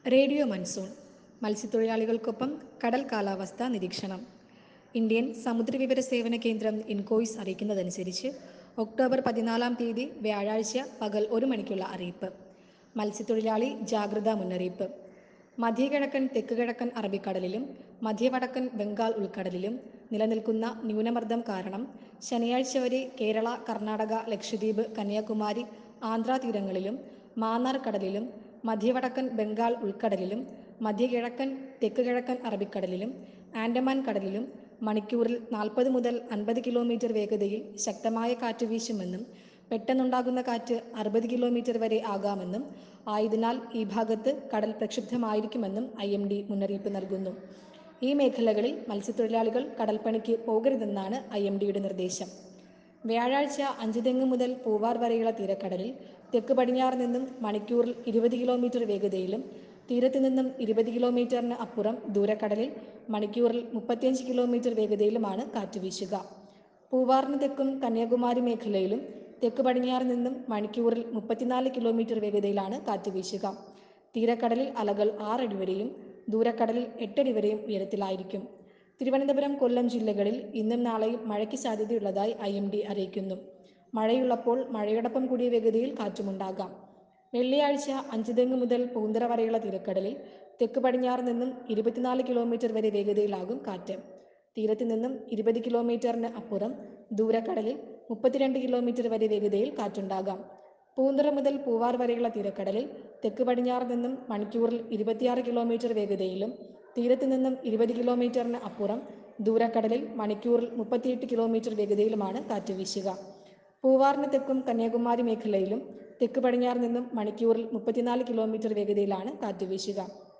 radio monsoon മത്സ്യത്തൊഴിലാളികൾക്കൊപ്പം കടൽ കാലാവസ്ഥ നിരീക്ഷണം ഇന്ത്യൻ സമുദ്രവിവര സേവന കേന്ദ്രം ഇൻകോയ്സ് അറിയിക്കുന്നതനുസരിച്ച് ഒക്ടോബർ പതിനാലാം തീയതി വ്യാഴാഴ്ച പകൽ ഒരു മണിക്കുള്ള അറിയിപ്പ് മത്സ്യത്തൊഴിലാളി ജാഗ്രതാ മുന്നറിയിപ്പ് മധ്യകിഴക്കൻ തെക്ക് കിഴക്കൻ അറബിക്കടലിലും മധ്യവടക്കൻ ബംഗാൾ ഉൾക്കടലിലും നിലനിൽക്കുന്ന ന്യൂനമർദ്ദം കാരണം ശനിയാഴ്ച വരെ കേരള കർണാടക ലക്ഷദ്വീപ് കന്യാകുമാരി ആന്ധ്ര തീരങ്ങളിലും മാന്നാർ കടലിലും മധ്യവടക്കൻ ബംഗാൾ ഉൾക്കടലിലും മധ്യകിഴക്കൻ തെക്ക് കിഴക്കൻ അറബിക്കടലിലും ആൻഡമാൻ കടലിലും മണിക്കൂറിൽ നാൽപ്പത് മുതൽ അൻപത് കിലോമീറ്റർ വേഗതയിൽ ശക്തമായ കാറ്റ് വീശുമെന്നും പെട്ടെന്നുണ്ടാകുന്ന കാറ്റ് അറുപത് കിലോമീറ്റർ വരെ ആകാമെന്നും ആയതിനാൽ ഈ ഭാഗത്ത് കടൽ പ്രക്ഷുബ്ധമായിരിക്കുമെന്നും ഐ എം ഡി മുന്നറിയിപ്പ് നൽകുന്നു ഈ മേഖലകളിൽ മത്സ്യത്തൊഴിലാളികൾ കടൽപ്പണിക്ക് പോകരുതെന്നാണ് ഐ എം ഡിയുടെ നിർദ്ദേശം വ്യാഴാഴ്ച അഞ്ചുതെങ്ങ് മുതൽ പൂവാർ വരെയുള്ള തീരക്കടലിൽ തെക്ക് പടിഞ്ഞാറ് നിന്നും മണിക്കൂറിൽ ഇരുപത് കിലോമീറ്റർ വേഗതയിലും തീരത്ത് നിന്നും ഇരുപത് കിലോമീറ്ററിന് അപ്പുറം ദൂരക്കടലിൽ മണിക്കൂറിൽ മുപ്പത്തിയഞ്ച് കിലോമീറ്റർ വേഗതയിലുമാണ് കാറ്റ് വീശുക പൂവാറിന് തെക്കും കന്യാകുമാരി മേഖലയിലും തെക്ക് പടിഞ്ഞാറ് നിന്നും മണിക്കൂറിൽ മുപ്പത്തിനാല് കിലോമീറ്റർ വേഗതയിലാണ് കാറ്റ് വീശുക തീരക്കടലിൽ അലകൾ ആറടി വരെയും ദൂരക്കടലിൽ എട്ടടി വരെയും ഉയരത്തിലായിരിക്കും തിരുവനന്തപുരം കൊല്ലം ജില്ലകളിൽ ഇന്നും നാളെയും മഴയ്ക്ക് സാധ്യതയുള്ളതായി ഐ എം ഡി അറിയിക്കുന്നു മഴയുള്ളപ്പോൾ മഴയോടൊപ്പം കൂടിയ വേഗതയിൽ കാറ്റുമുണ്ടാകാം വെള്ളിയാഴ്ച അഞ്ചുതെങ്ങ് മുതൽ പൂന്തറ വരെയുള്ള തീരക്കടലിൽ തെക്ക് പടിഞ്ഞാറ് നിന്നും ഇരുപത്തിനാല് കിലോമീറ്റർ വരെ വേഗതയിലാകും കാറ്റ് തീരത്ത് നിന്നും ഇരുപത് കിലോമീറ്ററിന് അപ്പുറം ദൂരക്കടലിൽ മുപ്പത്തിരണ്ട് കിലോമീറ്റർ വരെ വേഗതയിൽ കാറ്റുണ്ടാകാം പൂന്തറ മുതൽ പൂവാർ വരെയുള്ള തീരക്കടലിൽ തെക്ക് പടിഞ്ഞാറ് നിന്നും മണിക്കൂറിൽ ഇരുപത്തിയാറ് കിലോമീറ്റർ വേഗതയിലും തീരത്ത് നിന്നും ഇരുപത് കിലോമീറ്ററിന് അപ്പുറം ദൂരക്കടലിൽ മണിക്കൂറിൽ മുപ്പത്തിയെട്ട് കിലോമീറ്റർ വേഗതയിലുമാണ് കാറ്റ് വീശുക പൂവാറിന് തെക്കും കന്യാകുമാരി മേഖലയിലും തെക്ക് പടിഞ്ഞാറ് നിന്നും മണിക്കൂറിൽ മുപ്പത്തിനാല് കിലോമീറ്റർ വേഗതയിലാണ് കാറ്റ് വീശുക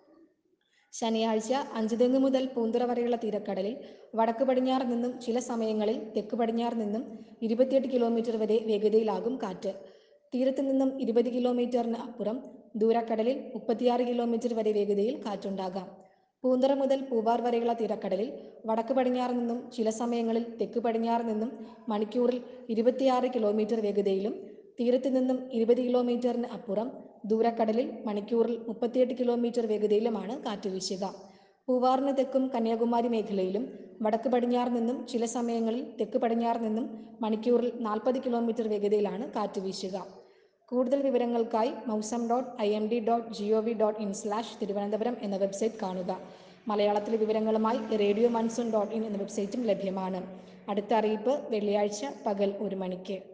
ശനിയാഴ്ച അഞ്ചുതെങ്ങ് മുതൽ പൂന്തുറ വരെയുള്ള തീരക്കടലിൽ വടക്ക് പടിഞ്ഞാറ് നിന്നും ചില സമയങ്ങളിൽ തെക്ക് പടിഞ്ഞാറ് നിന്നും ഇരുപത്തിയെട്ട് കിലോമീറ്റർ വരെ വേഗതയിലാകും കാറ്റ് തീരത്ത് നിന്നും ഇരുപത് കിലോമീറ്ററിന് അപ്പുറം ദൂരക്കടലിൽ മുപ്പത്തിയാറ് കിലോമീറ്റർ വരെ വേഗതയിൽ കാറ്റുണ്ടാകാം പൂന്തറ മുതൽ പൂവാർ വരെയുള്ള തീരക്കടലിൽ വടക്ക് പടിഞ്ഞാറ് നിന്നും ചില സമയങ്ങളിൽ തെക്ക് പടിഞ്ഞാറ് നിന്നും മണിക്കൂറിൽ ഇരുപത്തിയാറ് കിലോമീറ്റർ വേഗതയിലും തീരത്ത് നിന്നും ഇരുപത് കിലോമീറ്ററിന് അപ്പുറം ദൂരക്കടലിൽ മണിക്കൂറിൽ മുപ്പത്തിയെട്ട് കിലോമീറ്റർ വേഗതയിലുമാണ് കാറ്റ് വീശുക പൂവാറിന് തെക്കും കന്യാകുമാരി മേഖലയിലും വടക്ക് പടിഞ്ഞാറ് നിന്നും ചില സമയങ്ങളിൽ തെക്ക് പടിഞ്ഞാറ് നിന്നും മണിക്കൂറിൽ നാൽപ്പത് കിലോമീറ്റർ വേഗതയിലാണ് കാറ്റ് വീശുക കൂടുതൽ വിവരങ്ങൾക്കായി Mausam dot I M D dot G O V dot in slash Thiruvananthapuram എന്ന വെബ്സൈറ്റ് കാണുക മലയാളത്തിലെ വിവരങ്ങളുമായി റേഡിയോ മൺസൂൺ ഡോട്ട് ഇൻ എന്ന വെബ്സൈറ്റും ലഭ്യമാണ് അടുത്ത അറിയിപ്പ് വെള്ളിയാഴ്ച പകൽ ഒരു മണിക്ക്